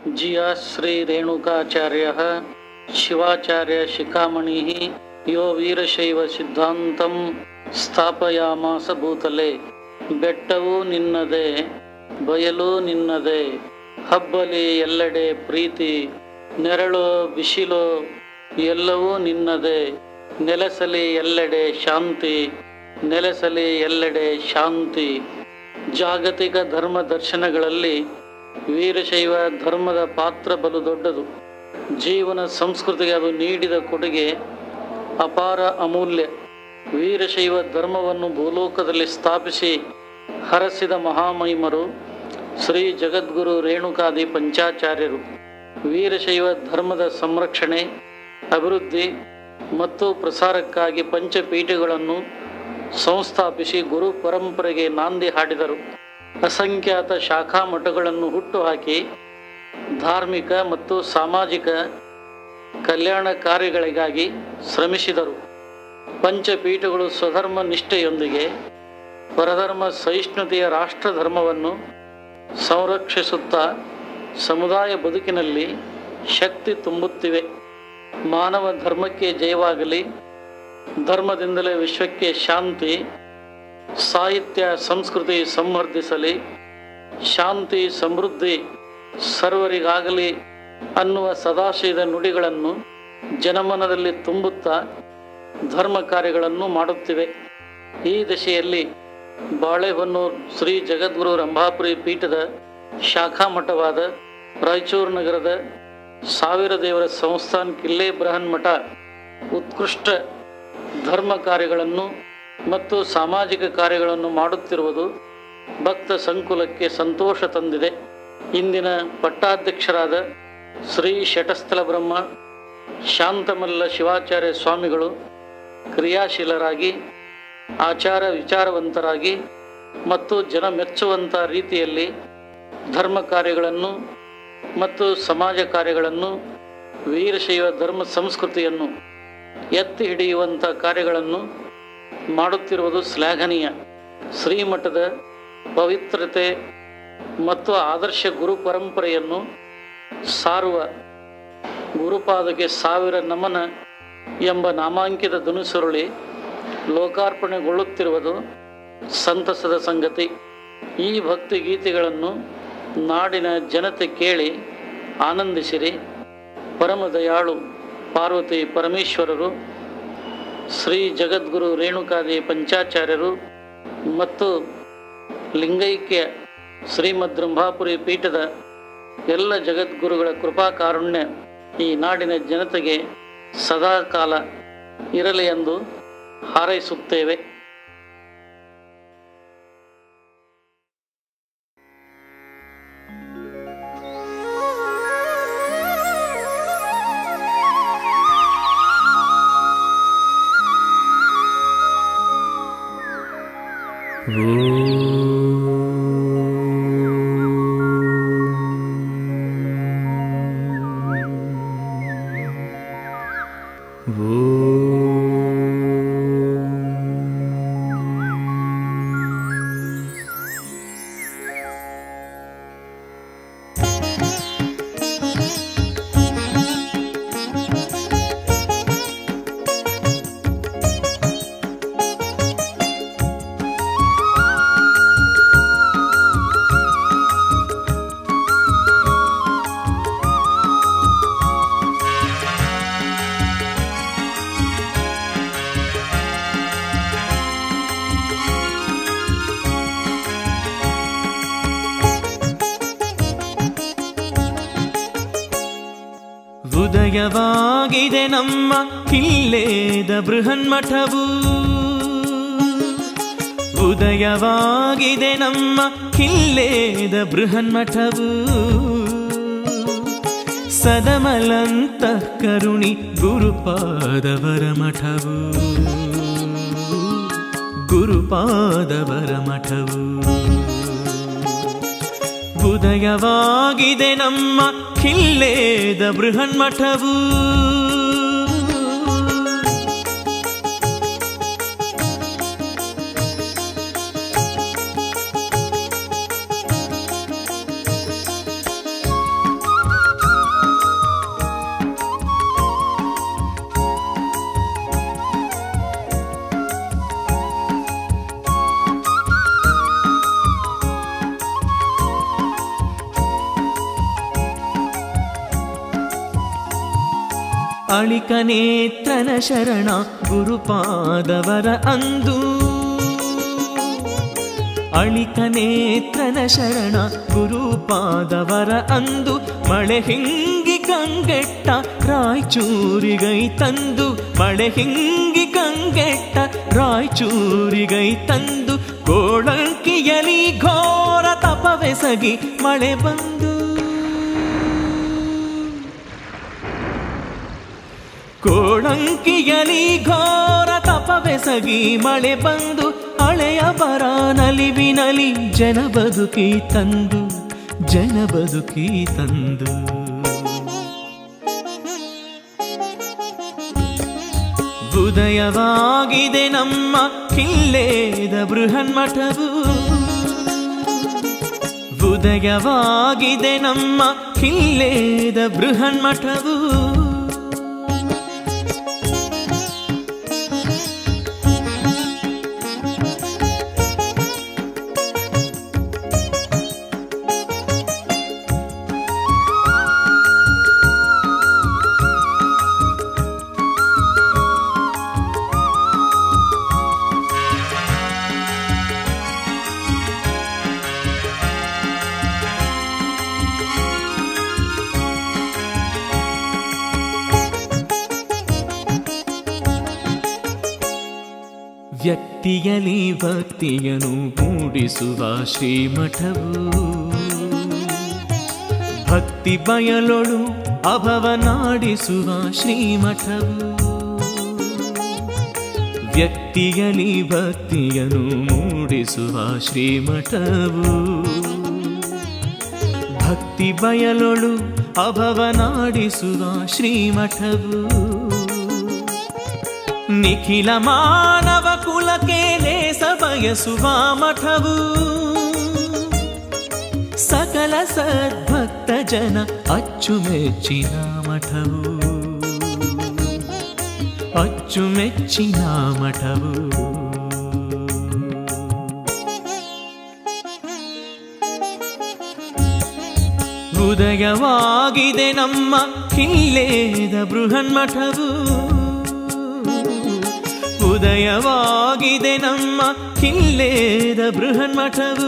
जिया श्रीरेणुकाचार्यः शिवाचार्य शिखामणिः यो ವೀರಶೈವಸಿದ್ಧಾಂತಂ ಸ್ಥಾಪಯಾಮಾಸ ಭೂತಲೆ ಬೆಟ್ಟವೂ ನಿನ್ನದೇ ಬಯಲು ನಿನ್ನದೇ ಹಬ್ಬಲಿ ಎಲ್ಲೆಡೆ ಪ್ರೀತಿ ನೆರಳು ಬಿಸಿಲು ಎಲ್ಲವೂ ನಿನ್ನದೇ ನೆಲೆಸಲಿ ಎಲ್ಲೆಡೆ ಶಾಂತಿ ನೆಲೆಸಲಿ ಎಲ್ಲೆಡೆ ಶಾಂತಿ ಜಾಗತಿಕ ಧರ್ಮ ದರ್ಶನಗಳಲ್ಲಿ ವೀರಶೈವ ಧರ್ಮದ ಪಾತ್ರ ಬಲು ದೊಡ್ಡದು ಜೀವನ ಸಂಸ್ಕೃತಿಗೆ ಅದು ನೀಡಿದ ಕೊಡುಗೆ ಅಪಾರ ಅಮೂಲ್ಯ ವೀರಶೈವ ಧರ್ಮವನ್ನು ಭೂಲೋಕದಲ್ಲಿ ಸ್ಥಾಪಿಸಿ ಹರಸಿದ ಮಹಾಮಹಿಮರು ಶ್ರೀ ಜಗದ್ಗುರು ರೇಣುಕಾದಿ ಪಂಚಾಚಾರ್ಯರು ವೀರಶೈವ ಧರ್ಮದ ಸಂರಕ್ಷಣೆ ಅಭಿವೃದ್ಧಿ ಮತ್ತು ಪ್ರಸಾರಕ್ಕಾಗಿ ಪಂಚಪೀಠಗಳನ್ನು ಸಂಸ್ಥಾಪಿಸಿ ಗುರು ಪರಂಪರೆಗೆ ನಾಂದಿ ಹಾಡಿದರು ಅಸಂಖ್ಯಾತ ಶಾಖಾ ಮಠಗಳನ್ನು ಹುಟ್ಟುಹಾಕಿ ಧಾರ್ಮಿಕ ಮತ್ತು ಸಾಮಾಜಿಕ ಕಲ್ಯಾಣ ಕಾರ್ಯಗಳಿಗಾಗಿ ಶ್ರಮಿಸಿದರು ಪಂಚಪೀಠಗಳು ಸ್ವಧರ್ಮ ನಿಷ್ಠೆಯೊಂದಿಗೆ ಪರಧರ್ಮ ಸಹಿಷ್ಣುತೆಯ ರಾಷ್ಟ್ರಧರ್ಮವನ್ನು ಸಂರಕ್ಷಿಸುತ್ತಾ ಸಮುದಾಯ ಬದುಕಿನಲ್ಲಿ ಶಕ್ತಿ ತುಂಬುತ್ತಿವೆ ಮಾನವ ಧರ್ಮಕ್ಕೆ ಜಯವಾಗಲಿ ಧರ್ಮದಿಂದಲೇ ವಿಶ್ವಕ್ಕೆ ಶಾಂತಿ ಸಾಹಿತ್ಯ ಸಂಸ್ಕೃತಿ ಸಂವರ್ಧಿಸಲಿ ಶಾಂತಿ ಸಮೃದ್ಧಿ ಸರ್ವರಿಗಾಗಲಿ ಅನ್ನುವ ಸದಾಶಯದ ನುಡಿಗಳನ್ನು ಜನಮನದಲ್ಲಿ ತುಂಬುತ್ತಾ ಧರ್ಮ ಕಾರ್ಯಗಳನ್ನು ಮಾಡುತ್ತಿವೆ ಈ ದಿಶೆಯಲ್ಲಿ ಬಾಳೆಹೊನ್ನೂರು ಶ್ರೀ ಜಗದ್ಗುರು ರಂಭಾಪುರಿ ಪೀಠದ ಶಾಖಾ ಮಠವಾದ ರಾಯಚೂರು ನಗರದ ಸಾವಿರ ದೇವರ ಸಂಸ್ಥಾನ್ ಕಿಲ್ಲೆ ಬೃಹನ್ ಮಠ ಉತ್ಕೃಷ್ಟ ಧರ್ಮ ಕಾರ್ಯಗಳನ್ನು ಮತ್ತು ಸಾಮಾಜಿಕ ಕಾರ್ಯಗಳನ್ನು ಮಾಡುತ್ತಿರುವುದು ಭಕ್ತ ಸಂಕುಲಕ್ಕೆ ಸಂತೋಷ ತಂದಿದೆ ಇಂದಿನ ಪಟ್ಟಾಧ್ಯಕ್ಷರಾದ ಶ್ರೀ ಶಟಸ್ಥಲ ಬ್ರಹ್ಮ ಶಾಂತಮಲ್ಲ ಶಿವಾಚಾರ್ಯ ಸ್ವಾಮಿಗಳು ಕ್ರಿಯಾಶೀಲರಾಗಿ ಆಚಾರ ವಿಚಾರವಂತರಾಗಿ ಮತ್ತು ಜನ ಮೆಚ್ಚುವಂಥ ರೀತಿಯಲ್ಲಿ ಧರ್ಮ ಕಾರ್ಯಗಳನ್ನು ಮತ್ತು ಸಮಾಜ ಕಾರ್ಯಗಳನ್ನು ವೀರಶೈವ ಧರ್ಮ ಸಂಸ್ಕೃತಿಯನ್ನು ಎತ್ತಿ ಹಿಡಿಯುವಂಥ ಕಾರ್ಯಗಳನ್ನು ಮಾಡುತ್ತಿರುವುದು ಶ್ಲಾಘನೀಯ ಶ್ರೀಮಠದ ಪವಿತ್ರತೆ ಮತ್ತು ಆದರ್ಶ ಗುರು ಪರಂಪರೆಯನ್ನು ಸಾರುವ ಗುರುಪಾದಕ್ಕೆ ಸಾವಿರ ನಮನ ಎಂಬ ನಾಮಾಂಕಿತ ಧನುಸುರುಳಿ ಲೋಕಾರ್ಪಣೆಗೊಳ್ಳುತ್ತಿರುವುದು ಸಂತಸದ ಸಂಗತಿ ಈ ಭಕ್ತಿ ಗೀತೆಗಳನ್ನು ನಾಡಿನ ಜನತೆ ಕೇಳಿ ಆನಂದಿಸಿರಿ ಪರಮ ದಯಾಳು ಪಾರ್ವತಿ ಪರಮೇಶ್ವರರು ಶ್ರೀ ಜಗದ್ಗುರು ರೇಣುಕಾದಿ ಪಂಚಾಚಾರ್ಯರು ಮತ್ತು ಲಿಂಗೈಕ್ಯ ಶ್ರೀಮದ್ ರಂಭಾಪುರಿ ಪೀಠದ ಎಲ್ಲ ಜಗದ್ಗುರುಗಳ ಕೃಪಾ ಕಾರುಣ್ಯ ಈ ನಾಡಿನ ಜನತೆಗೆ ಸದಾ ಕಾಲ ಇರಲಿ ಎಂದು ಹಾರೈಸುತ್ತೇವೆ ಉದಯವಾಗಿದೆ ನಮ್ಮ ಕಿಲ್ಲೇದ ಬೃಹನ್ಮಠವು ಉದಯವಾಗಿದೆ ನಮ್ಮ ಕಿಲ್ಲೇದ ಬೃಹನ್ಮಠವು ಸದಮಲಂತ ಕರುಣಿ ಗುರುಪಾದವರ ಮಠವು ಗುರುಪಾದವರ ಮಠವು ಉದಯವಾಗಿದೆ ನಮ್ಮ ಕಿಲ್ಲೇದ ಬೃಹನ್ಮಠವು ಅಳಿಕನೇತ್ರನ ಶರಣ ಗುರುಪಾದವರ ಅಂದು ಅಳಿಕನೇತ್ರನ ಶರಣ ಗುರುಪಾದವರ ಅಂದು ಮಳೆ ಹಿಂಗಿ ಕಂಗೆಟ್ಟ ರಾಯಚೂರಿಗೈ ತಂದು ಮಳೆ ಹಿಂಗಿ ಕಂಗೆಟ್ಟ ರಾಯಚೂರಿಗೈ ತಂದು ಕೋಳಂಕಿಯಲಿ ಘೋರ ತಪವೆಸಗಿ ಮಳೆ ಬಂದು ಕೋಳಂಕಿಯಲಿ ಘೋರ ತಪವೆಸಗಿ ಮಳೆ ಬಂದು ಹಳೆಯ ಬರ ನಲಿವಿನಲಿ ಜನ ಬದುಕಿ ತಂದು ಜನ ಬದುಕಿ ತಂದು ಉದಯವಾಗಿದೆ ನಮ್ಮ ಕಿಲ್ಲೇದ ಬೃಹನ್ಮಠವು ಉದಯವಾಗಿದೆ ನಮ್ಮ ಕಿಲ್ಲೇದ ಬೃಹನ್ಮಠವು ವ್ಯಕ್ತಿಯಲಿ ಭಕ್ತಿಯನು ಮೂಡಿಸುವ ಶ್ರೀಮಠವು ಭಕ್ತಿ ಬಯಲೊಳು ಅಭವನಾಡಿಸುವ ಶ್ರೀಮಠವು ವ್ಯಕ್ತಿಯಲಿ ಭಕ್ತಿಯನು ಮೂಡಿಸುವ ಶ್ರೀಮಠವು ಭಕ್ತಿ ಬಯಲೊಳು ಅಭವನಾಡಿಸುವ ಶ್ರೀಮಠವು ನಿಖಿಲ ಮಾನವ ಕುಲಕ್ಕೆ ಲೇಸ ಬಯಸುವ ಮಠವು ಸಕಲ ಸದ್ಭಕ್ತ ಜನ ಅಚ್ಚುಮೆಚ್ಚಿನ ಮಠವು ಅಚ್ಚುಮೆಚ್ಚಿನ ಮಠವು ಉದಯವಾಗಿದೆ ನಮ್ಮ ಕಿಲ್ಲೇದ ಬೃಹನ್ಮಠವು ಉದಯವಾಗಿದೆ ನಮ್ಮ ಕಿಲ್ಲೇದ ಬೃಹನ್ಮಠವು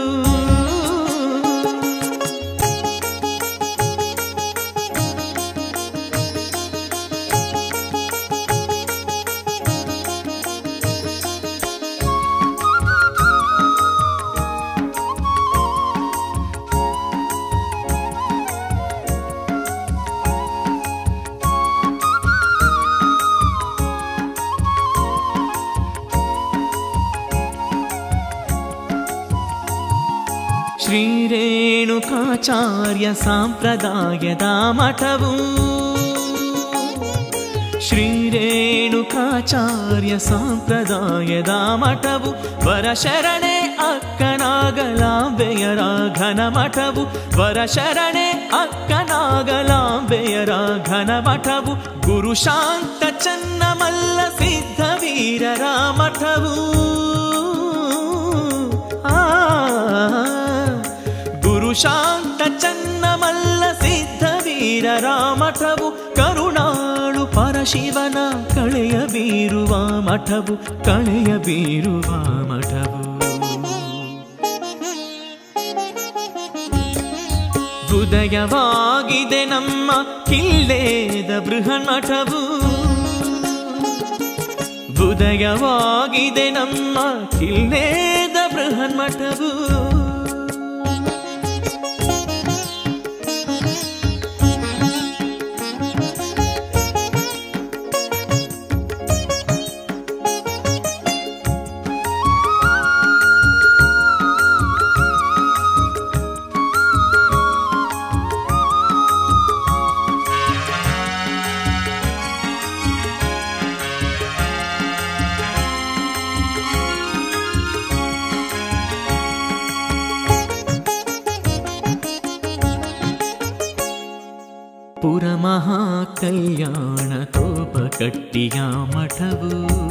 ಶ್ರೀರೇಣುಕಾಚಾರ್ಯ ಸಾಂಪ್ರದಾಯದ ಮಠವು ಶ್ರೀರೇಣುಕಾಚಾರ್ಯ ಸಾಂಪ್ರದಾಯದ ಮಠವು ವರಶರಣೆ ಅಕ್ಕನಾಗಲಾಂಬೆಯರ ಘನ ಮಠವು ವರಶರಣೆ ಅಕ್ಕನಾಗಲಾಂಬೆಯರ ಘನ ಮಠವು ಗುರು ಶಾಂತ ಚನ್ನಮಲ್ಲ ಸಿದ್ಧವೀರರ ಮಠವು ಆ ಗುರು ಶಾಂತ ಚನ್ನಮಲ್ಲ ಸಿದ್ಧವೀರರ ಮಠವು ಕರುಣಾಳು ಪರಶಿವನ ಕಳೆಯ ಬೀರುವ ಮಠವು ಕಳೆಯ ಬೀರುವ ಮಠವು ಉದಯವಾಗಿದೆ ನಮ್ಮ ಕಿಲ್ಲೇದ ಬೃಹನ್ಮಠವು ಉದಯವಾಗಿದೆ ನಮ್ಮ ಕಿಲ್ಲೇದ ಬೃಹನ್ಮಠವು ಪುರಮಹಾಕಲ್ಯಾಣ ತೋಪಕಟ್ಟಿಯ ಮಠವು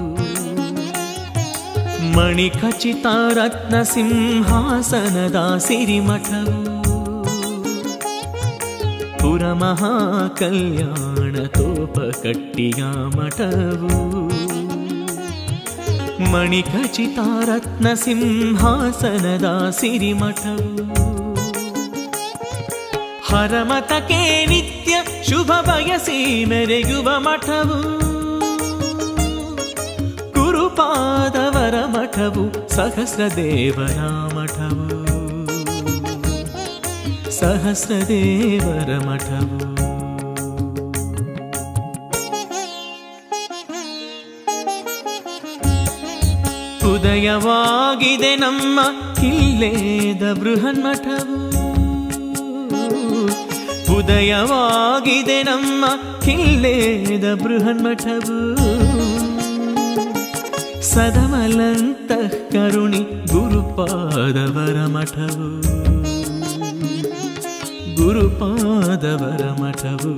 ಮಣಿಖಚಿತ ರತ್ನ ಸಿಂಹಾಸನದ ಸಿರಿಮಠವು ಪುರಮಹಾಕಲ್ಯಾಣ ಮಹಾಕಲ್ಯಾಣ ತೋಪ ಕಟ್ಟಿಯ ಮಠವು ಮಣಿಖಚಿತಾರತ್ನ ಸಿಂಹಾಸನದ ಸಿರಿಮಠವು ಹರಮತಕ್ಕೆ ನಿತ್ಯ ಶುಭ ಬಯಸಿ ಮೆರೆಯುವ ಮಠವು ಗುರುಪಾದವರ ಮಠವು ಸಹಸ್ರ ದೇವರ ಮಠವು ಸಹಸ್ರ ದೇವರ ಮಠವು ಉದಯವಾಗಿದೆ ನಮ್ಮ ಕಿಲ್ಲೇದ ಬೃಹನ್ಮಠವು ಉದಯವಾಗಿದೆ ನಮ್ಮ ಕಿಲ್ಲೇದ ಬೃಹನ್ಮಠವು ಸದಮಲಂತ ಕರುಣಿ ಗುರುಪಾದವರ ಮಠವು ಗುರುಪಾದವರ ಮಠವು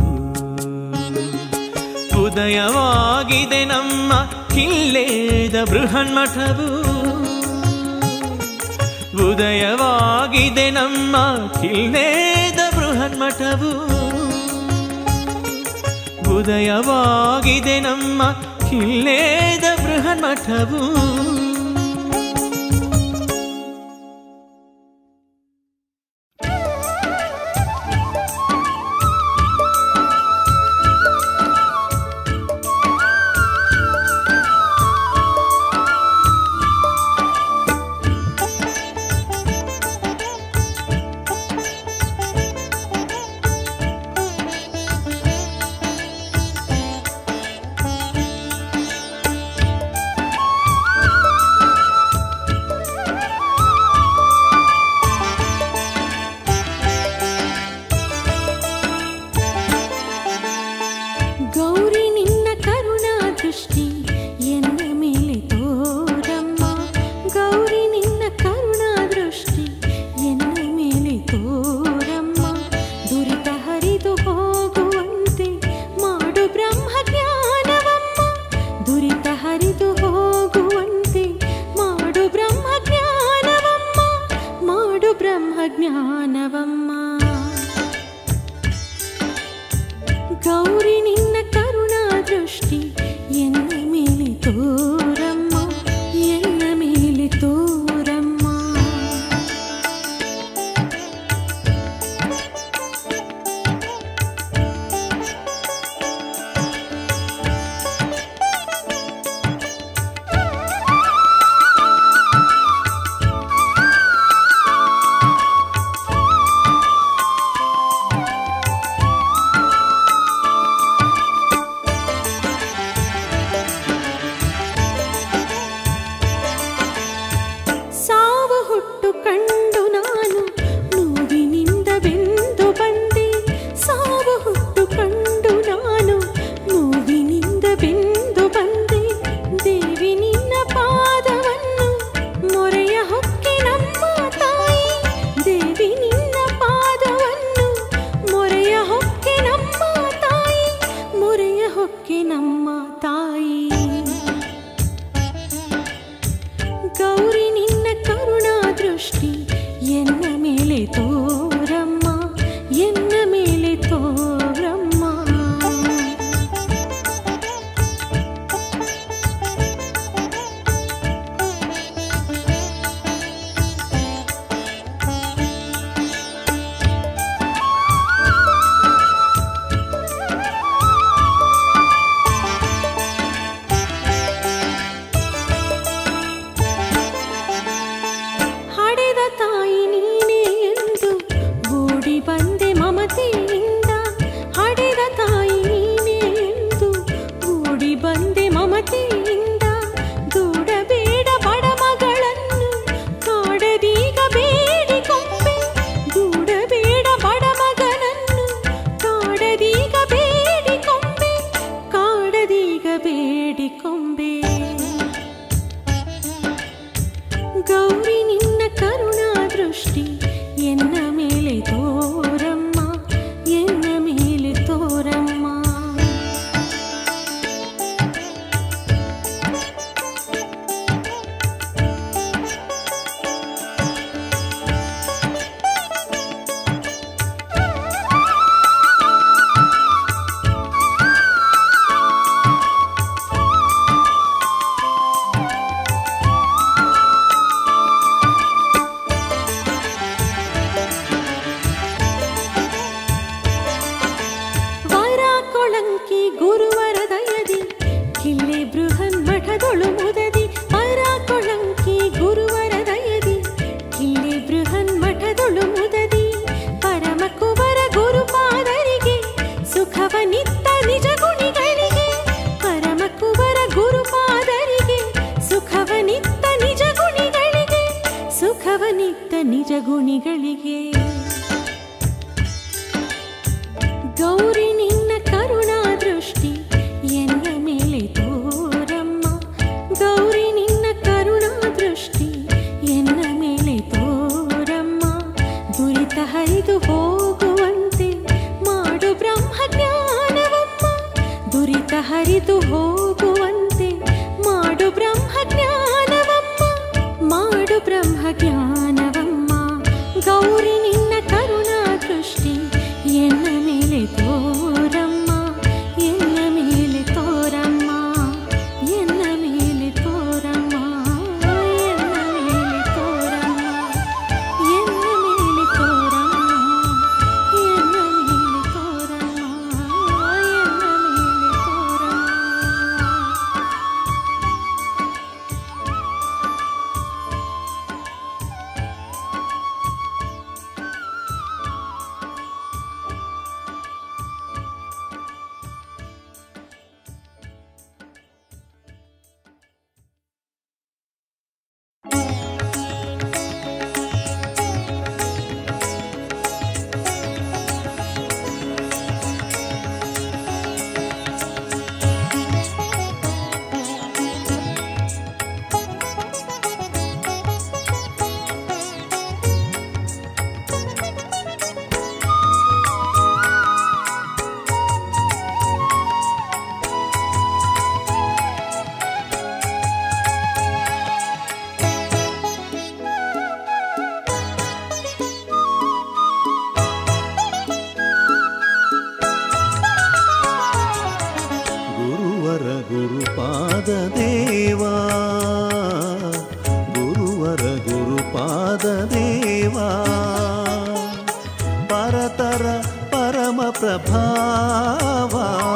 ಉದಯವಾಗಿದೆ ನಮ್ಮ ಕಿಲ್ಲೇದ ಬೃಹನ್ಮಠವು ಉದಯವಾಗಿದೆ ನಮ್ಮ ಕಿಲ್ಲೇದ ಬೃಹನ್ಮಠವು ಉದಯವಾಗಿದೆ ನಮ್ಮ ಕಿಲ್ಲೇದ ಬೃಹನ್ಮಠವು ಗೌರಿ ನಿನ್ನ ಕರುಣಾ ದೃಷ್ಟಿ ಎನ್ನ ಮೇಲೆ ತೋರಮ್ಮ ಗೌರಿ ನಿನ್ನ ಕರುಣಾ ದೃಷ್ಟಿ ಎನ್ನ ಮೇಲೆ ತೋರಮ್ಮ ದುರಿತ ಹರಿದು ಹೋಗುವಂತೆ ಮಾಡು ಬ್ರಹ್ಮ ಜ್ಞಾನವಮ್ಮ ದುರಿತ ಹರಿದು ಹೋಗುವಂತೆ ಮಾಡು ಬ್ರಹ್ಮ ಜ್ಞಾನವಮ್ಮ ಮಾಡು ಬ್ರಹ್ಮ ಜ್ಞಾನವಮ್ಮ ಗೌರಿ ನಿನ್ನ ಕರುಣಾ ದೃಷ್ಟಿ ಎನ್ನ ಮೇಲೆ ತೋರಮ್ಮ ಎನ್ನ ಮೇಲೆ ತೋರಮ್ಮ ಸಾವು ಹುಟ್ಟು ಕಂಡು ನಾನು ನೋವಿನಿಂದ ಬೆಂದು ಬಂದೆ ಸಾವು ಹುಟ್ಟು ಕಂಡು ನಾನು ನೋವಿನಿಂದ ಬೆಂದು ಬಂದೆ ದೇವಿ ನಿನ್ನ ಪಾದವನ್ನು ಮೊರೆಯ ಹೊಕ್ಕೆ ನಮ್ಮ ತಾಯಿ ದೇವಿ ನಿನ್ನ ಪಾದವನ್ನು ಮೊರೆಯ ಹೊಕ್ಕೆ ನಮ್ಮ ತಾಯಿ ಮೊರೆಯ ಹೊಕ್ಕೆ ನಮ್ಮ ತಾಯಿ ಗೌರಿ ನಿನ್ನ ಕರುಣಾ ದೃಷ್ಟಿ ಎನ್ನ ಮೇಲೆ ತೋರಮ್ಮ ಎನ್ನ ಮೇಲೆ ತೋರಮ್ಮ ಹಡೆದ ತಾಯಿ ನೀನೇ ಎಂದು ಓಡಿ ಬಂದೆ ಮಮತೆಯಿಂದ ಹಡೆದ ತಾಯಿ ನೀನೇ ಎಂದು ಓಡಿ ಬಂದೆ ಮಮತೆಯಿಂದ ದೂಡಬೇಡ ಬಡ ಮಗಳನ್ನು ಕಾಡದೀಗ ಬೇಡಿಕೊಂಬೆ ದೂಡಬೇಡ ಬಡ ಮಗನನ್ನು ಕಾಡದೀಗ ಬೇಡಿಕೊಂಬೆ ಕಾಡದೀಗ ಬೇಡಿಕೊಂಬೆ ಗೌರಿ ನಿನ್ನ ಕರುಣಾ ದೃಷ್ಟಿ ಎನ್ನ ಮೇಲೆ ತೋರಮ್ಮ ಪಂಚಗುಣಿಗಳಿಗೆ ಗೌರಿ ನಿನ್ನ ಕರುಣಾ ದೃಷ್ಟಿ ಎನ್ನ ಮೇಲೆ ತೋರಮ್ಮ ಗೌರಿ ನಿನ್ನ ಕರುಣಾ ದೃಷ್ಟಿ ಎನ್ನ ಮೇಲೆ ತೋರಮ್ಮ ದುರಿತ ಹರಿದು ಹೋಗುವಂತೆ ಮಾಡು ಬ್ರಹ್ಮ ಜ್ಞಾನವಮ್ಮ ದುರಿತ ಹರಿದು ಹೋಗುವಂತೆ ಮಾಡು ಬ್ರಹ್ಮ ಜ್ಞಾನವಮ್ಮ ಮಾಡು ಬ್ರಹ್ಮ ಜ್ಞಾನವಮ್ಮ ಗೌರಿ ನಿನ್ನ ಕರುಣಾ ದೃಷ್ಟಿ ಎನ್ನ ಮೇಲೆ ತೋರಮ್ಮ ಎನ್ನ ಮೇಲೆ ತೋರಮ್ಮ ಎನ್ನ ಮೇಲೆ ತೋರಮ್ಮ ಎನ್ನ ಮೇಲೆ ತೋರಮ್ಮ ಎನ್ನ ಮೇಲೆ ತೋರಮ್ಮ ಎನ್ನ ಮೇಲೆ ತೋರಮ್ಮ ಎನ್ನ ಮೇಲೆ ತೋರಮ್ಮ ಗುರುವರ ಗುರುಪಾದ ದೇವಾ ಗುರುವರ ಗುರುಪಾದ ದೇವಾ ಪರತರ ಪರಮ ಪ್ರಭಾವ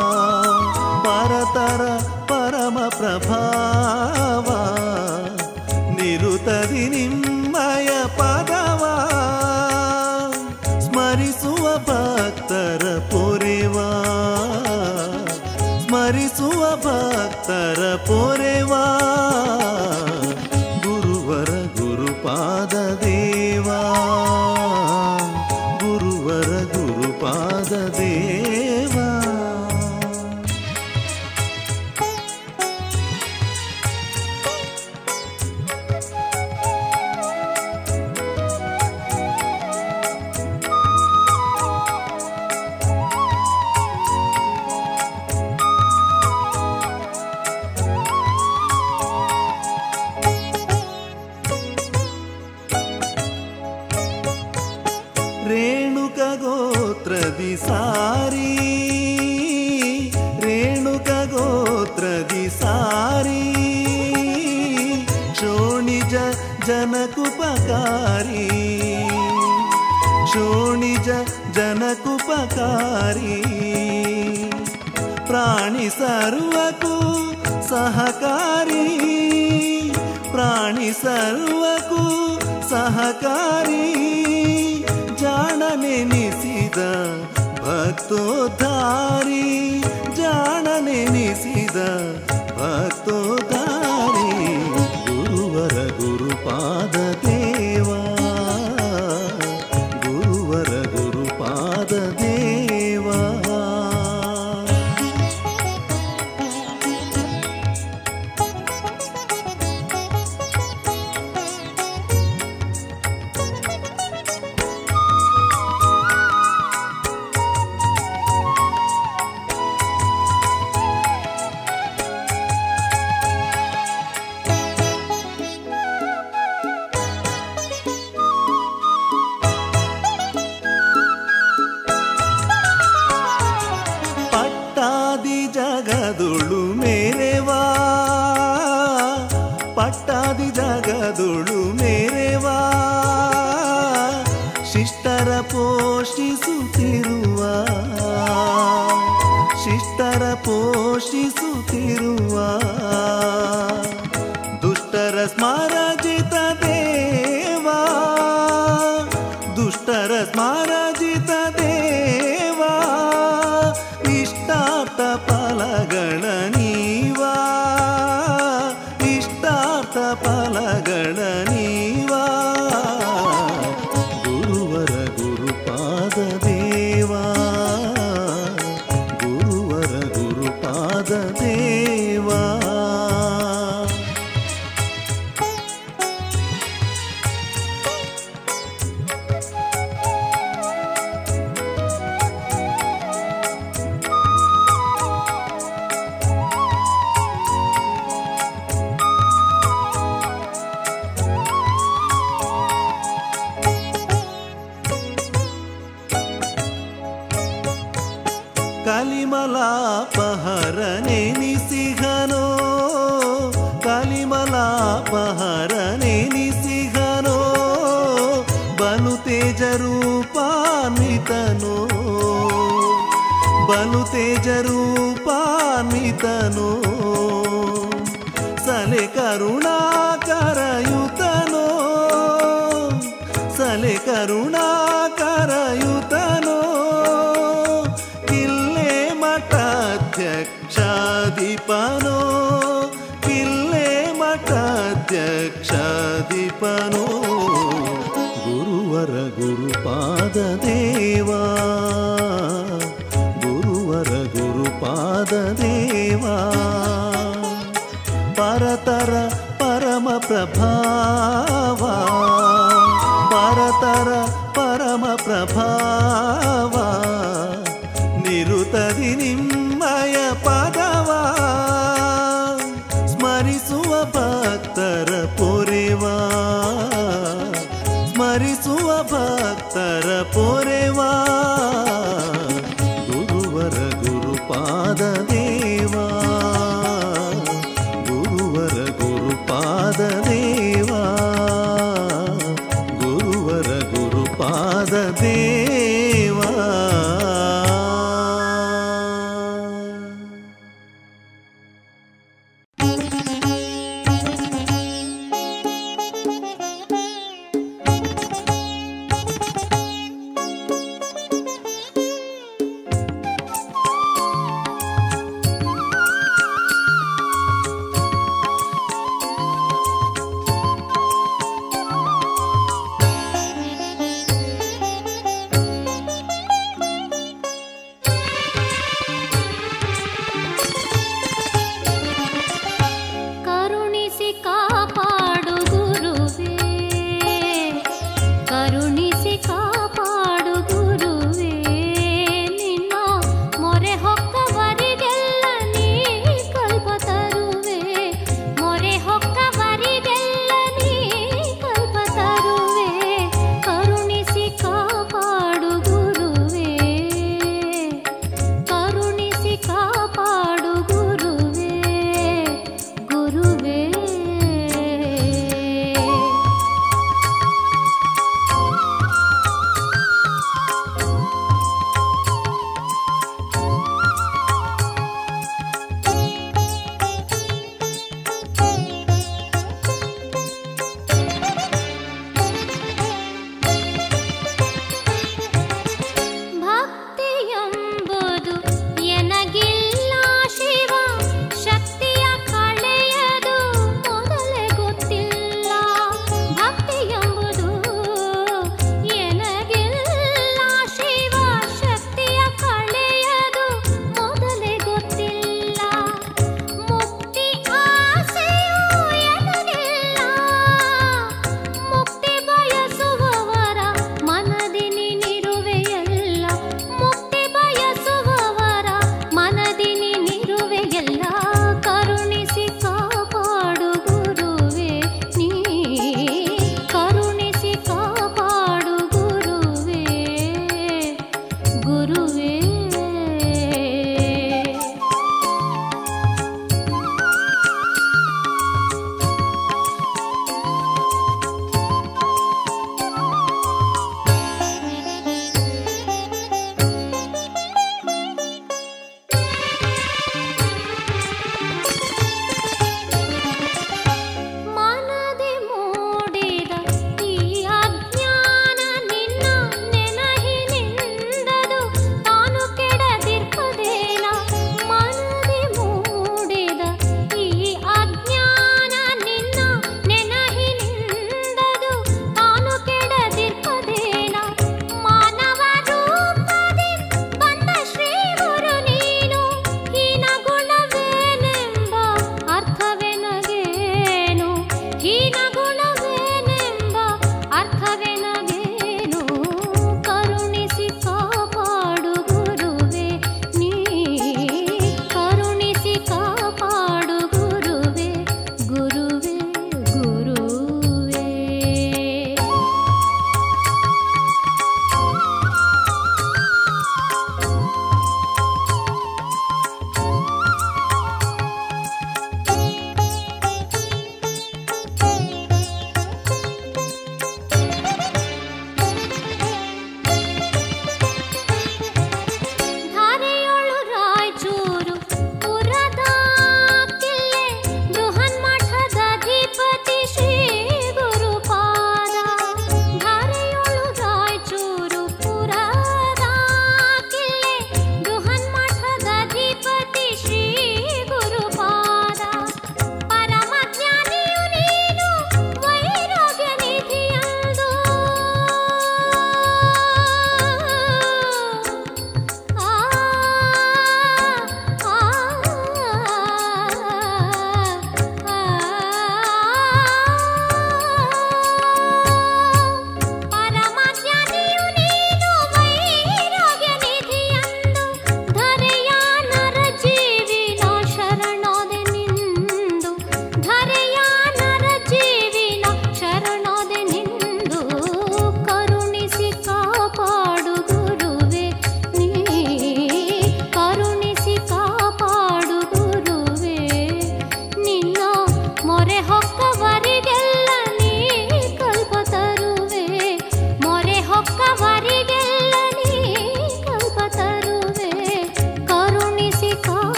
ಪರತರ ಪರಮ ಪ್ರಭಾವ ನಿರುತದಿ ನಿಮ್ಮಯ ಪದವ ಸ್ಮರಿಸುವ ಭಕ್ತರ ಪೊರೆವಾ ಸ್ಮರಿಸುವ ಭಕ್ತರ ಪೊರೆವಾ ಗುರುವರ ಗುರುಪಾದ ದೇವಾ ಗುರುವರ ಗುರುಪಾದ ದೇವಾ ರೇಣುಕ ಗೋತ್ರದಿ ಸಾರಿ ರೇಣುಕ ಗೋತ್ರದಿ ಸಾರಿ ಶೋಣಿಜ ಜನಕುಪಕಾರಿ ಶೋಣಿಜ ಜನಕುಪಕಾರಿ ಪ್ರಾಣಿ ಸರ್ವಕ್ಕೂ ಸಹಕಾರಿ ಪ್ರಾಣಿ ಸರ್ವಕ್ಕೂ ಸಹಕಾರಿ ಜಾಣನೆನಿಸಿದ ಭಕ್ತೋದ್ಧಾರಿ ಜಾಣನೆನಿಸಿದ ಭಕ್ತೋದ್ಧಾರಿ ಗುರುವರ ಗುರುಪಾದ ದೇವಾ ಗುರುವರ ಗುರುಪಾದ ದೇವಾ ಪಟ್ಟಾದಿ ಜಗದುಳು ಮೇರೆವಾ ಪಟ್ಟಾದಿ ಜಗದುಳು ಮೇರೆವಾ ಶಿಷ್ಟರ ಪೋಷಿಸುತ್ತಿರುವ ಶಿಷ್ಟರ ಪೋಷಿಸುತ್ತಿರುವ ದುಷ್ಟರ ಸ್ಮರಜಿತ ದೇವಾ ದುಷ್ಟರ ಸ್ಮರಜಿತ ದೇವಾ ಇಷ್ಟಾರ್ಥ ಫಲಗಳ ನೀವಾ ಇಷ್ಟಾರ್ಥ ಫಲಗಳ ನೀವಾ ಕಲಿಮಲಾಪಹರನೆನಿಸಿಹನೋ ಕಲಿಮಲಾಪಹರನೆನಿಸಿಹನೋ ಬಲು ತೇಜ ರೂಪಾನ್ವಿತನೋ ಬಲು ತೇಜ ರೂಪಾನ್ವಿತನೋ ಸಲೆ ಕರುಣಾಕರಯುತನೋ ಸಲೆ ಕರುಣಾಕರಯುತನೋ ಕಿಲ್ಲೆ ಮಠಾಧ್ಯಕ್ಷಾಧಿಪನೋ ಕಿಲ್ಲೆ ಮಠಾಧ್ಯಕ್ಷಾಧಿಪನೋ ಗುರುವರ ಗುರುಪಾದ ದೇವಾ ಗುರುವರ ಗುರುಪಾದ ದೇವಾ ಪರತರ ಪರಮ ಪ್ರಭಾವ ಪರತರ ಪರಮ ಪ್ರಭಾವ ನಿರುತದಿ ನಿಮ್ಮಯ ಪದವ ಸ್ಮರಿಸುವ ಭಕ್ತರ ಪೊರೆವಾ ಸ್ಮರಿಸುವ ಭಕ್ತರ ಪೊರೆವಾ ಗುರುವರ ಗುರುಪಾದ ದೇವಾ ಗುರುವರ ಗುರುಪಾದ ದೇವಾ ಗುರುವರ ಗುರುಪಾದ ದೇವಾ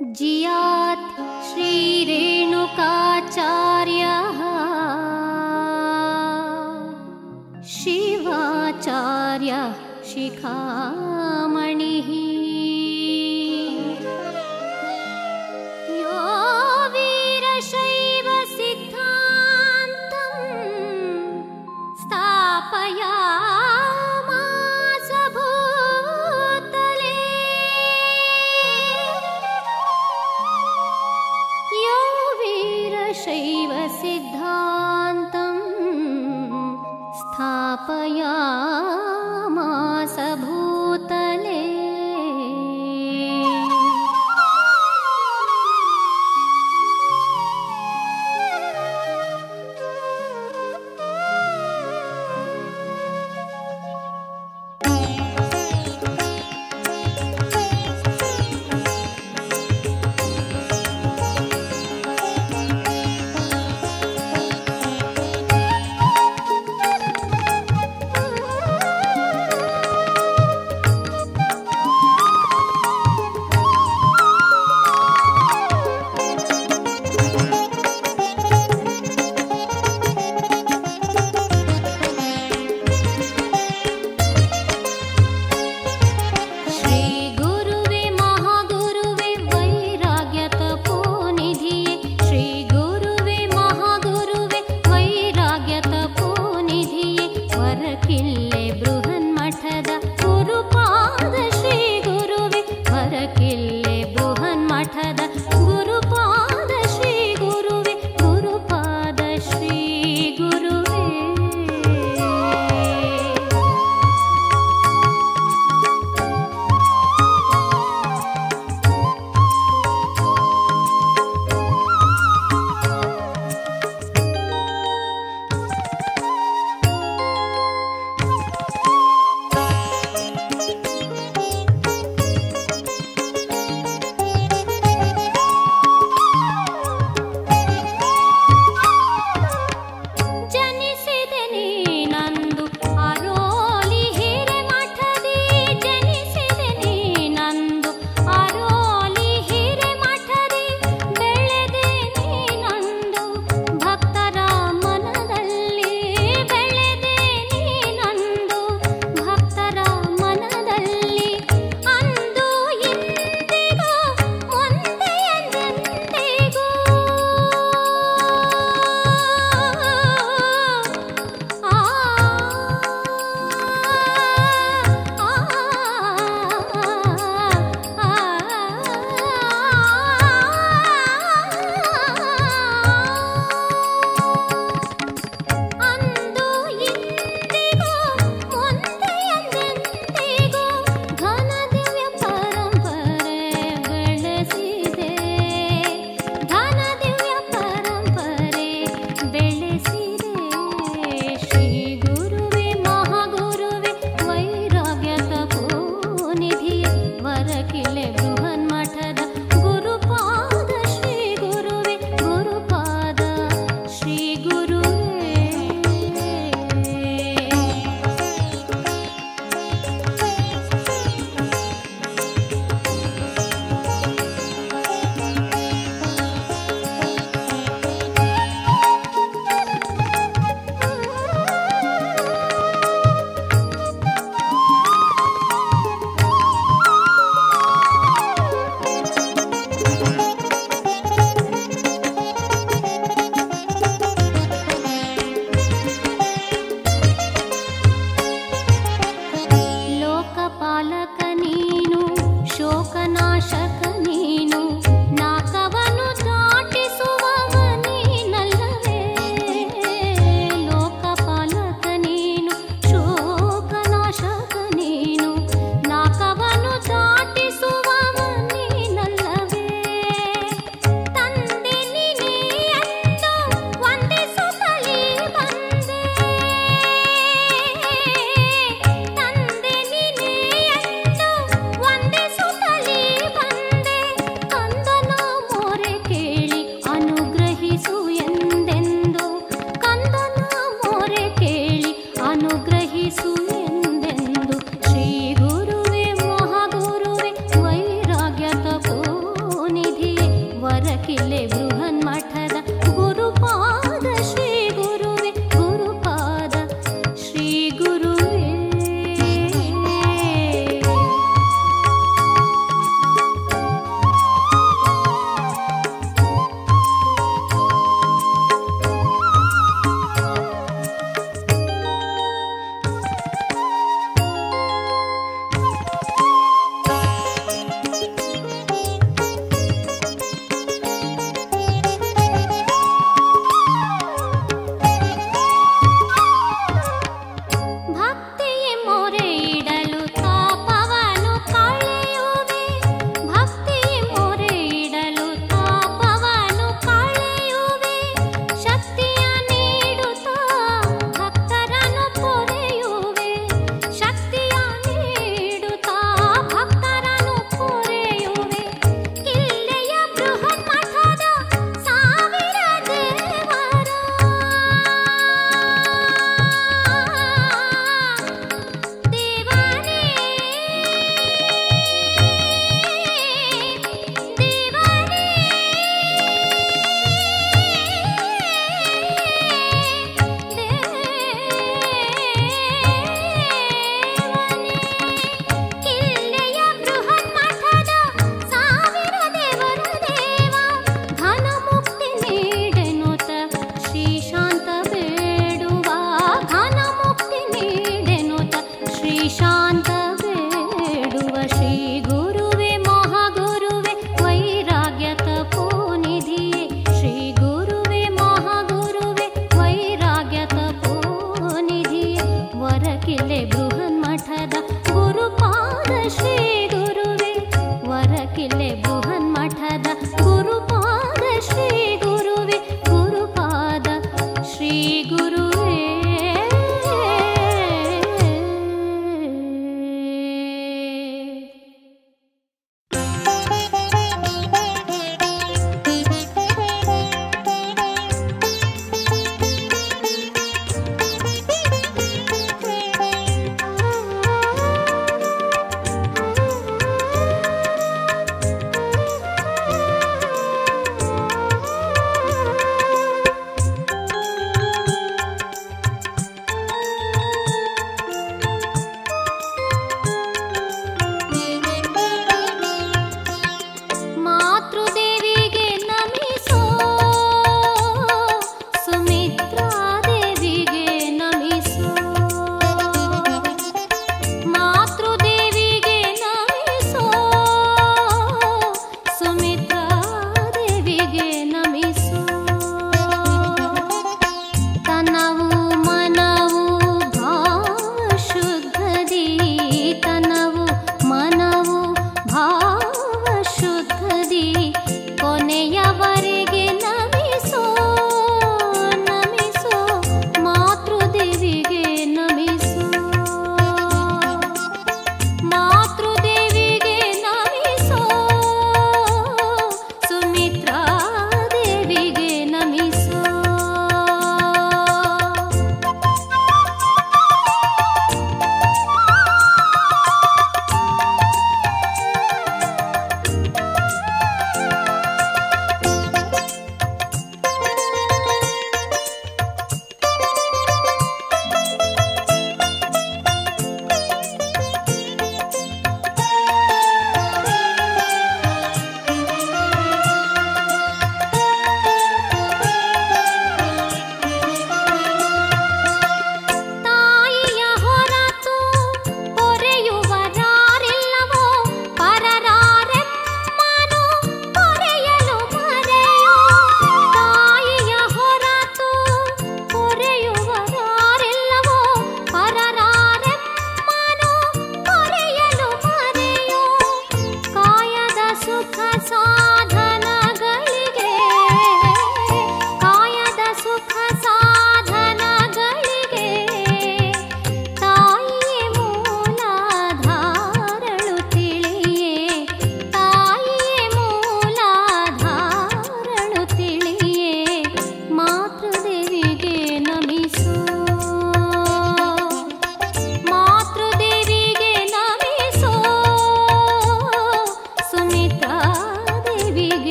जियात् श्रीरेणुकाचार्यः शिवाचार्य शिखामणिः यो वीरशैवसिद्धान्तम् स्थापयामास भूतले यो वीरशैवसिद्धान्तम् स्थापयामास भूतले ಕಿಲ್ಲೆ ಬೃಹನ್ ಮಠದ ಗುರುಪಾದ ಶ್ರೀ ಗುರುವೆ ಗುರುಪಾದ ಶ್ರೀ ಗುರುವೇ ಮಾತೃದೇವಿಗೆ ನಮಿಸೋ ಸುಮಿತ್ರಾದೇವಿಗೆ ನಮಿಸೋ ಮಾತೃದೇವಿಗೆ ನಮಿಸೋ ಸುಮಿತ್ರಾದೇವಿಗೆ ನಮಿಸೋ ತನವು ಮನವು ಭಾವ ಶುದ್ಧದಿ ತನವು ಮನವು ಭಾವ ಶುದ್ಧದಿ ಕೊನೆಯವರೆಗೆ ನಮಿಸೋ ನಮಿಸೋ ಮಾತೃದೇವಿಗೆ ನಮಿಸೋ ಮಾತೃದೇವಿಗೆ ನಮಿಸೋ ಸುಮಿತ್ರಾ ದೇವಿಗೆ ನಮಿಸೋ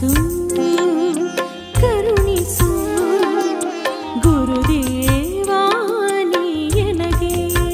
ಕರುಣಿಸು ಗುರುದೇವಾ ನೀ ಎನಗೆ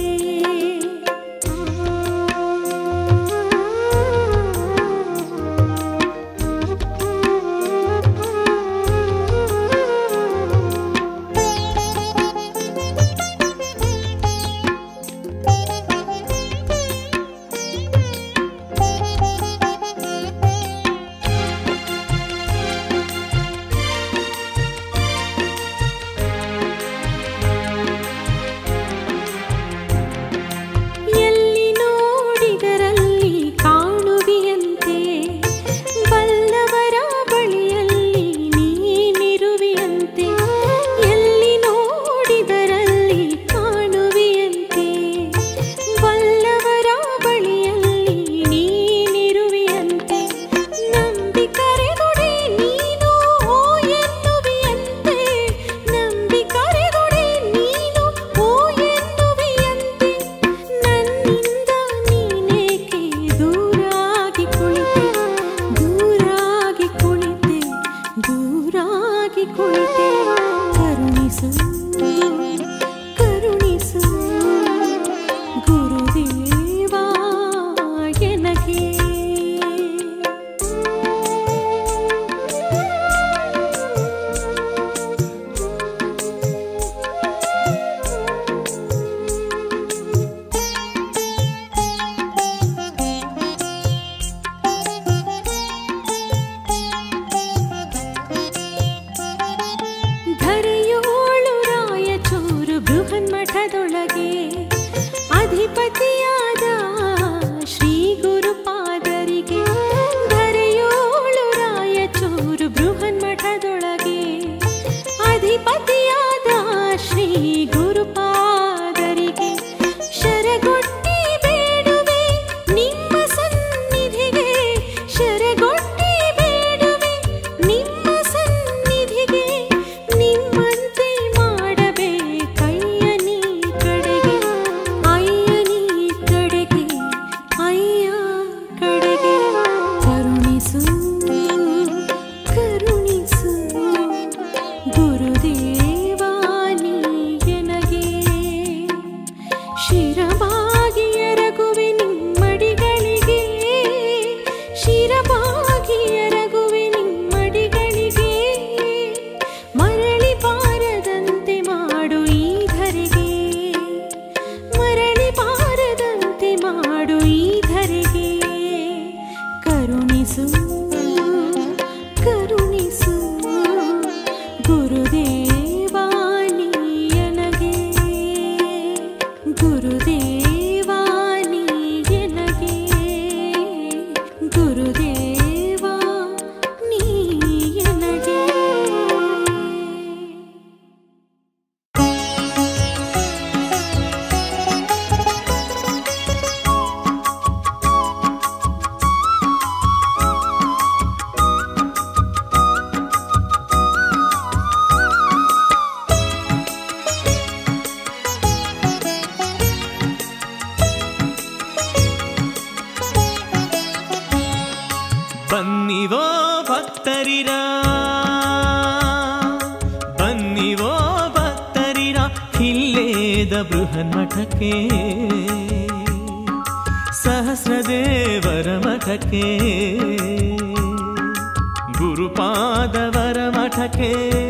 ಎಲ್ಲಿ ನೋಡಿದರಲ್ಲಿ ಕಾಣುವಿಯಂತೆ ಬಲ್ಲವರ ಬಳಿಯಲ್ಲಿ ನೀನಿರುವಿಯಂತೆ ಎಲ್ಲಿ ನೋಡಿದರಲ್ಲಿ ಕಾಣುವಿಯಂತೆ ಬಲ್ಲವರ ಬಳಿಯಲ್ಲಿ ನೀನಿರುವಿಯಂತೆ ನಂಬಿ ಕರೆದೊಡೆ ನೀನು ಓ ಎನ್ನುವಿಯಂತೆ ನಂಬಿ ಕರೆದೊಡೆ ನೀನು ಓ ಎನ್ನುವಿಯಂತೆ ನನ್ನಿಂದ ನೀನೇಕೆ ದೂರಾಗಿ ಕುಳಿತೆ ದೂರಾಗಿ ಕುಳಿತೆ ದೂರಾಗಿ ಕುಳಿತೆ ಕರುಣಿಸು ಕರುಣಿಸು ಗುರುದೇವಾ ಎನಗೆ ಧರೆಯೋಳು ರಾಯಚೂರು ಬೃಹನ್ಮಠದೊಳಗೆ ಅಧಿಪತಿಯಾದ ಶ್ರೀ ಗುರುಪಾದರಿಗೆ ಧರೆಯೋಳು ರಾಯಚೂರು ಬೃಹನ್ಮಠದೊಳಗೆ ಅಧಿಪತಿಯಾದ ಶ್ರೀ ಗುರುಪಾದರಿಗೆ ಶರಗೊಟ್ಟಿ ಬೇಡುವೆ ನಿಮ್ಮ ಸನ್ನಿಧಿಗೆ ಶರಗೊಟ್ಟಿ ಬೇಡುವೆ ನಿಮ್ಮ ಸನ್ನಿಧಿಗೆ ನಿಮ್ಮಂತೆ ಮಾಡಬೇಕಯ್ಯ ನೀ ಕಡೆಗೆ ಅಯ್ಯ ನೀ ಕಡೆಗೆ ಅಯ್ಯ ಕಡೆಗೆ ಕರುಣಿಸು ಕರುಣಿಸು ಗುರುದೇವಾ ನೀ ಎನಗೆ ಶಿರವಾಗಿ ಎರಗುವೆ ನಿಮ್ಮಡಿಗಳಿಗೆ ಶಿರವಾಗಿ ಎರಗುವೆ ನಿಮ್ಮಡಿಗಳಿಗೆ ಮರಳಿ ಬಾರದಂತೆ ಮಾಡು ಈ ಧರೆಗೆ ಮರಳಿ ಬಾರದಂತೆ ಮಾಡು ಈ ಧರೆಗೆ ಕರುಣಿಸು ಕರುಣಿಸು ಗುರುದೇವಾ ನೀ ಎನಗೆ ಗುರುದೇವಾ ನೀ ಎನಗೆ ಗುರುದೇವಾ ನೀ ಎನಗೆ ಬನ್ನಿವೋ ಭಕ್ತರಿರ ಬನ್ನಿವೋ ಭಕ್ತರಿರ ಹಿಲ್ಲೇದ ಬೃಹನ್ಮಠಕ್ಕೆ ಸಹಸ್ರದೇವರ ಮಠಕ್ಕೆ ಗುರುಪಾದವರ ಮಠಕ್ಕೆ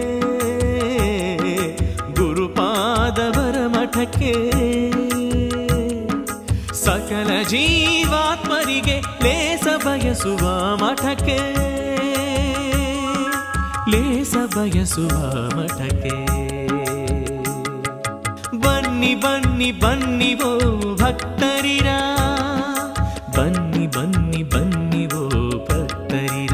ಗುರುಪಾದವರ ಮಠಕ್ಕೆ ಸಕಲ ಜೀವಾತ್ಮರಿಗೆ ಲೇಸ ಬಯಸುವ ಮಠಕ್ಕೆ ಲೇಸ ಬಯಸುವ ಮಠಕ್ಕೆ ಬನ್ನಿ ಬನ್ನಿ ಬನ್ನಿವೋ ಭಕ್ತರಿರ ಬನ್ನಿ ಬನ್ನಿ ಬನ್ನಿವೋ ಭಕ್ತರಿರ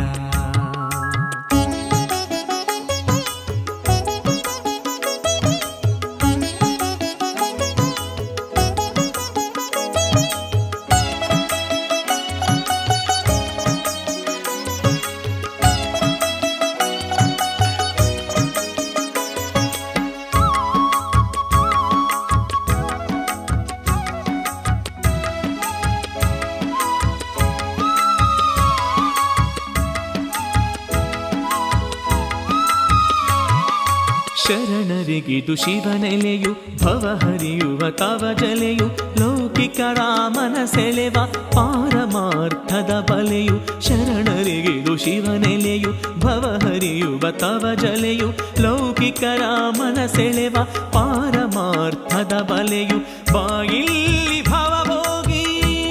ಶರಣರಿಗಿದು ಶಿವನೆಲೆಯು ಭವ ಹರಿಯುವ ತವ ಜಲೆಯು ಲೌಕಿಕ ರಾಮನ ಸೆಳೆವ ಪಾರಮಾರ್ಥದ ಬಲೆಯು ಶರಣರಿಗಿದು ಶಿವನೆಲೆಯು ಭವ ಹರಿಯುವ ತವ ಜಲೆಯು ಲೌಕಿಕ ರಾಮನ ಸೆಳೆವ ಪಾರಮಾರ್ಥದ ಬಲೆಯು ಬಾಯಿಲ್ಲಿ ಭವಭೋಗಿ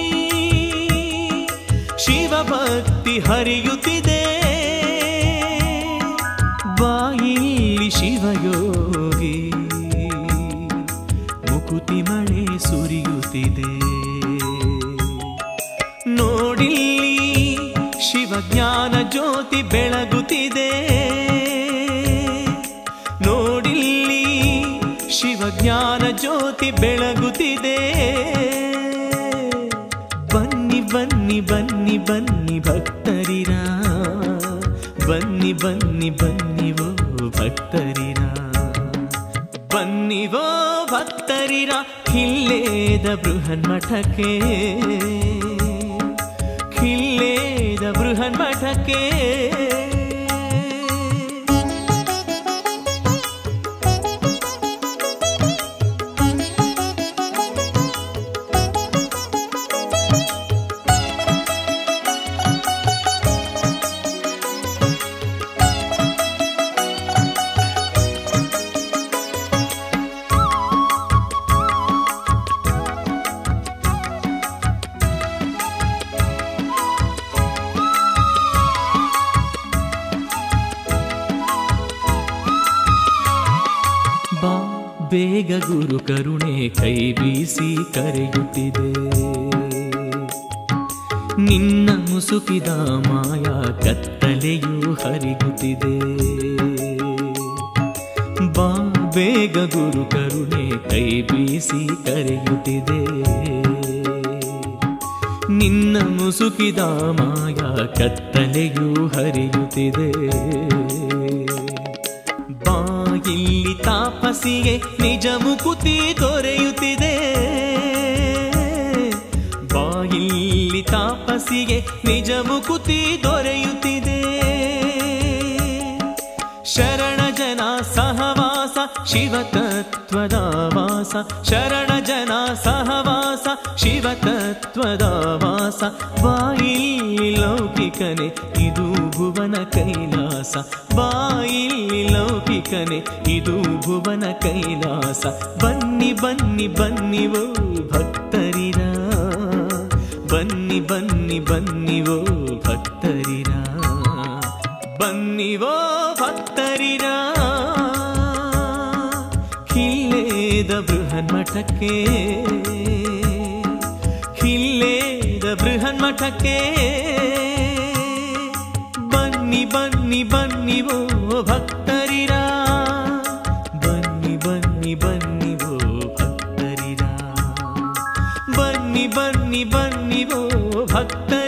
ಶಿವಭಕ್ತಿ ಹರಿಯುತ್ತಿದೆ ಬಾಯಿಲ್ಲಿ ಶಿವಯೋಗಿ ಮುಕುತಿ ಮಳೆ ಸುರಿಯುತ್ತಿದೆ ನೋಡಿಲ್ಲಿ ಶಿವಜ್ಞಾನ ಜ್ಯೋತಿ ಬೆಳಗುತ್ತಿದೆ ನೋಡಿಲ್ಲಿ ಶಿವಜ್ಞಾನ ಜ್ಯೋತಿ ಬೆಳಗುತ್ತಿದೆ ಬನ್ನಿ ಬನ್ನಿ ಬನ್ನಿ ಬನ್ನಿ ಭಕ್ತರಿರ ಬನ್ನಿ ಬನ್ನಿ ಬನ್ನಿವೋ ಭಕ್ತರಿರ ಬನ್ನಿವೋ ಭಕ್ತರಿರ ಖಿಲ್ಲೇದ ಬೃಹನ್ಮಠಕ್ಕೆ ಖಿಲ್ಲೇದ ಬೃಹನ್ಮಠಕ್ಕೆ ಬಾ ಬೇಗ ಗುರು ಕರುಣೆ ಕೈ ಬೀಸಿ ಕರೆಯುತ್ತಿದೆ ನಿನ್ನ ಮುಸುಕಿದ ಮಾಯಾ ಕತ್ತಲೆಯು ಹರಿಗುತ್ತಿದೆ ಬಾ ಬೇಗ ಗುರು ಕರುಣೆ ಕೈ ಬೀಸಿ ಕರೆಯುತ್ತಿದೆ ನಿನ್ನ ಮುಸುಕಿದ ಮಾಯಾ ಕತ್ತಲೆಯು ಹರಿಯುತ್ತಿದೆ ಬಾಗಿಲ್ಲಿ ತಾಪಸಿಗೆ ನಿಜ ಮುಕುತಿ ದೊರೆಯುತ್ತಿದೆ ಬಾಗಿಲ್ಲಿ ತಾಪಸಿಗೆ ನಿಜ ಮುಕುತಿ ದೊರೆಯುತ್ತಿದೆ ಶರಣ ಜನ ಸಹವಾಸ ಶಿವತತ್ವದ ವಾಸ ಶರಣ ಜನ ಸಹವಾಸ ಶಿವತತ್ವದ ವಾಸ ಬಾಯಿಲ್ಲಿ ಲೌಕಿಕನೆ ಇದು ಭುವನ ಕೈಲಾಸ ಬಾಯಿಲ್ಲಿ ಲೌಕಿಕನೆ ಇದು ಭುವನ ಕೈಲಾಸ ಬನ್ನಿ ಬನ್ನಿ ಬನ್ನಿ ಓ ಭಕ್ತರಿರ ಬನ್ನಿ ಬನ್ನಿ ಬನ್ನಿ ಓ ಭಕ್ತರಿರ ಬನ್ನಿವೋ ಭಕ್ತರಿರ ಖಿಲ್ಲೇದ ಬೃಹನ್ಮಠಕ್ಕೆ ಖಿಲ್ಲೇದ ಬೃಹನ್ಮಠಕ್ಕೆ ಬನ್ನಿ ಬನ್ನಿ ಬನ್ನಿವೋ ಭಕ್ತರಿರ ಬನ್ನಿ ಬನ್ನಿ ಬನ್ನಿವೋ ಭಕ್ತರಿರ ಬನ್ನಿ ಬನ್ನಿ ಬನ್ನಿವೋ ಭಕ್ತ